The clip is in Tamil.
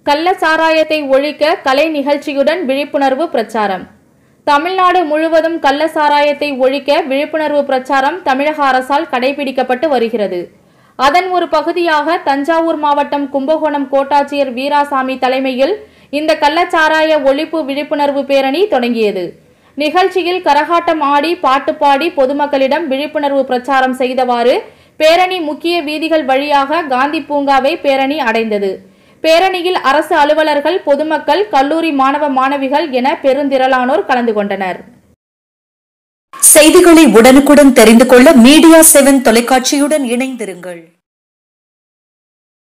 கள்ள சாராயத்தை ஒழிக்க கலை நிகழ்ச்சியுடன் விழிப்புணர்வு பிரச்சாரம் தமிழ்நாடு முழுவதும் கள்ள சாராயத்தை ஒழிக்க விழிப்புணர்வு பிரச்சாரம் தமிழக அரசால் கடைபிடிக்கப்பட்டு வருகிறது அதன் ஒரு பகுதியாக தஞ்சாவூர் மாவட்டம் கும்பகோணம் கோட்டாட்சியர் வீராசாமி தலைமையில் இந்த கள்ளச்சாராய ஒழிப்பு விழிப்புணர்வு பேரணி தொடங்கியது நிகழ்ச்சியில் கரகாட்டம் ஆடி பாட்டு பாடி பொதுமக்களிடம் விழிப்புணர்வு பிரச்சாரம் செய்தவாறு பேரணி முக்கிய வீதிகள் வழியாக காந்தி பூங்காவை பேரணி அடைந்தது பேரணியில் அரசு அலுவலர்கள் பொதுமக்கள் கல்லூரி மாணவ மாணவிகள் என பெருந்திரளானோர் கலந்து கொண்டனர் செய்திகளை உடனுக்குடன் தெரிந்து கொள்ள மீடியா செவன் தொலைக்காட்சியுடன் இணைந்திருங்கள்